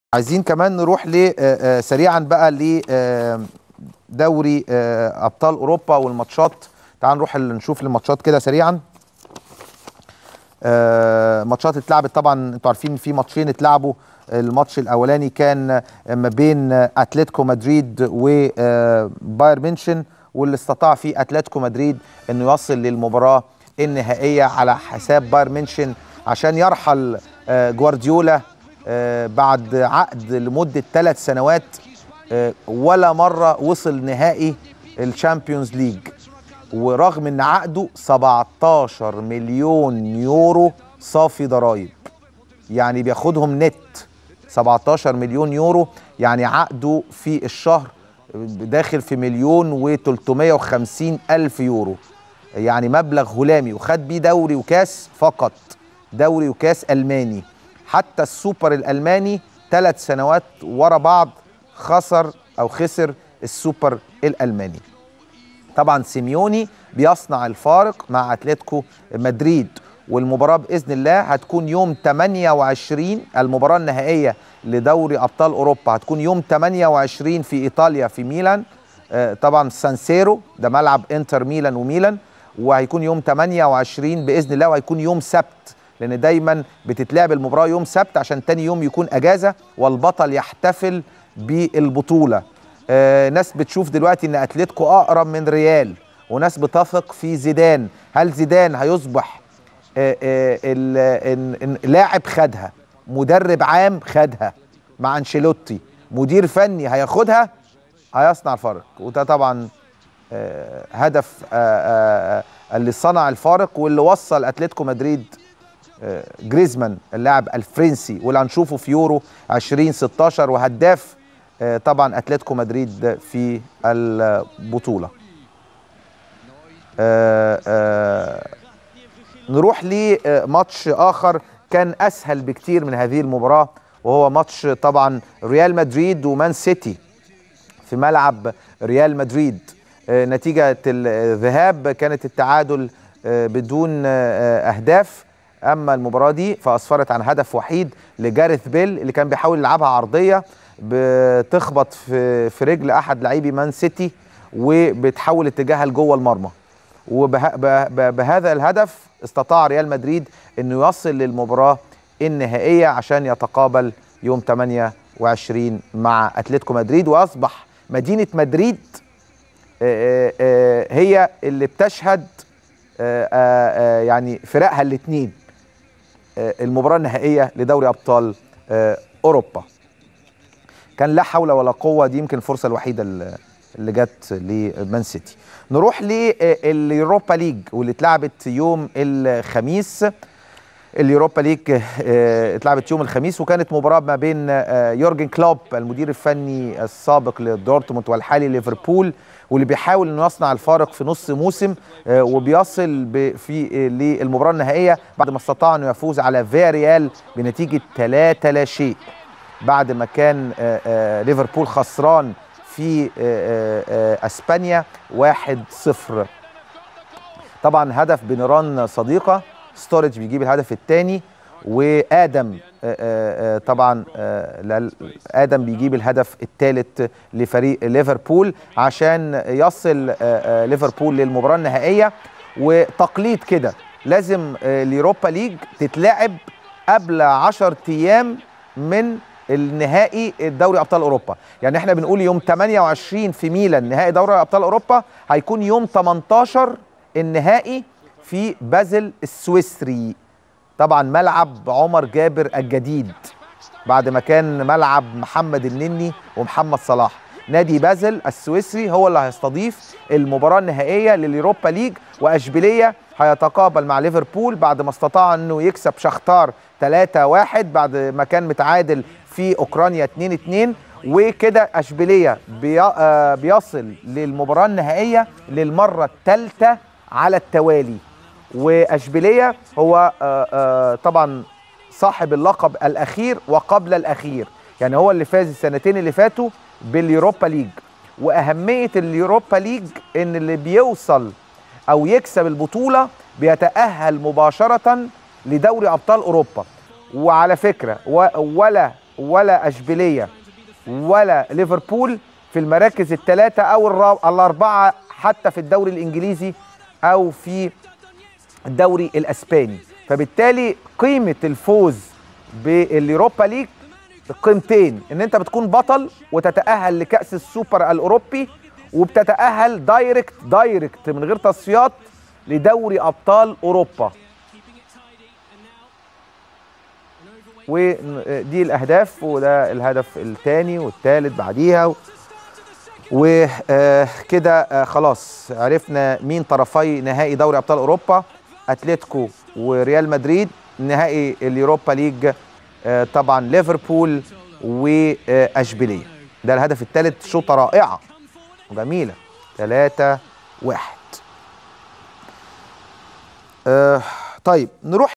عايزين كمان نروح ل آه، آه، سريعا بقى لدوري ابطال اوروبا والماتشات تعال نروح ال- نشوف الماتشات كده سريعا آه، ماتشات اتلعبت طبعا انتوا عارفين في ماتشين اتلعبوا الماتش الاولاني كان ما بين اتلتيكو مدريد وباير ميونشن واللي استطاع فيه اتلتيكو مدريد انه يصل للمباراه النهائيه على حساب باير ميونشن عشان يرحل آه، جوارديولا آه، بعد عقد لمده ثلاث سنوات آه، ولا مره وصل نهائي الشامبيونز ليج ورغم ان عقده 17 مليون يورو صافي ضرائب يعني بياخدهم نت 17 مليون يورو يعني عقده في الشهر داخل في مليون و350 الف يورو يعني مبلغ هلامي وخد بيه دوري وكاس فقط دوري وكاس الماني حتى السوبر الالماني ثلاث سنوات ورا بعض خسر او خسر السوبر الالماني طبعا سيميوني بيصنع الفارق مع اتلتيكو مدريد والمباراه باذن الله هتكون يوم 28 المباراه النهائيه لدوري ابطال اوروبا هتكون يوم 28 في ايطاليا في ميلان آه، طبعا سانسيرو ده ملعب انتر ميلان وميلان وهيكون يوم 28 باذن الله وهيكون يوم سبت لان دايما بتتلعب المباراه يوم سبت عشان تاني يوم يكون اجازه والبطل يحتفل بالبطوله آه، ناس بتشوف دلوقتي ان اتلتيكو اقرب من ريال وناس بتثق في زيدان هل زيدان هيصبح آه، آه، ال- إن- إن لاعب خدها مدرب عام خدها مع انشيلوتي مدير فني هياخدها هيصنع الفارق وده طبعا آه، هدف آه، آه، اللي صنع الفارق واللي وصل اتلتيكو مدريد آه، جريزمان اللاعب الفرنسي واللي هنشوفه في يورو 2016 وهداف آه، طبعا اتلتيكو مدريد في البطوله آه، آه، نروح لماتش اخر كان اسهل بكتير من هذه المباراه وهو ماتش طبعا ريال مدريد ومان سيتي في ملعب ريال مدريد آه، نتيجة الذهاب كانت التعادل آه، بدون آه، أهداف أما المباراة دي فأسفرت عن هدف وحيد لجاريث بيل اللي كان بيحاول يلعبها عرضية بتخبط في في رجل أحد لاعبي مان سيتي وبتحول اتجاهها لجوه المرمى وبهذا الهدف استطاع ريال مدريد انه يصل للمباراه النهائيه عشان يتقابل يوم 28 مع اتلتيكو مدريد واصبح مدينه مدريد آه، آه، هي اللي بتشهد آه، آه، آه، يعني فرقها الاثنين المباراه النهائيه لدوري ابطال آه، اوروبا كان لا حول ولا قوه دي يمكن الفرصه الوحيده اللي اللي جت لمان سيتي نروح لليوروبا ليج واللي اتلعبت يوم الخميس اليوروبا ليج آه، اتلعبت يوم الخميس وكانت مباراه ما بين آه، يورجن كلوب المدير الفني السابق لدورتموند والحالي ليفربول واللي بيحاول انه يصنع الفارق في نص موسم آه، وبيصل ب- في آه، للمباراه النهائيه بعد ما استطاع انه يفوز على فياريال بنتيجه 3 لا شيء بعد ما كان آه، آه، ليفربول خسران في آه، آه، آه، اسبانيا 1-0 طبعا هدف بنيران صديقه ستورج بيجيب الهدف الثاني وادم آه، آه، آه، طبعا آه، لا- ادم بيجيب الهدف الثالث لفريق ليفربول عشان يصل آه، آه، ليفربول للمباراه النهائيه وتقليد كده لازم آه، اليوروبا ليج تتلعب قبل 10 ايام من النهائي الدوري ابطال اوروبا يعني احنا بنقول يوم 28 في ميلان نهائي دوري ابطال اوروبا هيكون يوم 18 النهائي في بازل السويسري طبعا ملعب عمر جابر الجديد بعد ما كان ملعب محمد النني ومحمد صلاح نادي بازل السويسري هو اللي هيستضيف المباراة النهائية لليوروبا ليج وأشبيلية هيتقابل مع ليفربول بعد ما استطاع أنه يكسب شختار 3-1 بعد ما كان متعادل في أوكرانيا 2-2 وكده أشبيلية بي... آه بيصل للمباراة النهائية للمرة الثالثة على التوالي واشبيليه هو آه، آه، طبعا صاحب اللقب الاخير وقبل الاخير يعني هو اللي فاز السنتين اللي فاتوا باليوروبا ليج واهميه اليوروبا ليج ان اللي بيوصل او يكسب البطوله بيتاهل مباشره لدوري ابطال اوروبا وعلى فكره و- ولا ولا اشبيليه ولا ليفربول في المراكز الثلاثه او الرا- الاربعه حتى في الدوري الانجليزي او في الدوري الاسباني فبالتالي قيمه الفوز باليوروبا ليج قيمتين ان انت بتكون بطل وتتاهل لكاس السوبر الاوروبي وبتتاهل دايركت دايركت من غير تصفيات لدوري ابطال اوروبا ودي الاهداف وده الهدف الثاني والثالث بعديها وكده خلاص عرفنا مين طرفي نهائي دوري ابطال اوروبا اتلتيكو وريال مدريد نهائي اليوروبا ليج آه، طبعا ليفربول واشبيليه ده الهدف الثالث شوطه رائعه وجميله 3 1 آه طيب نروح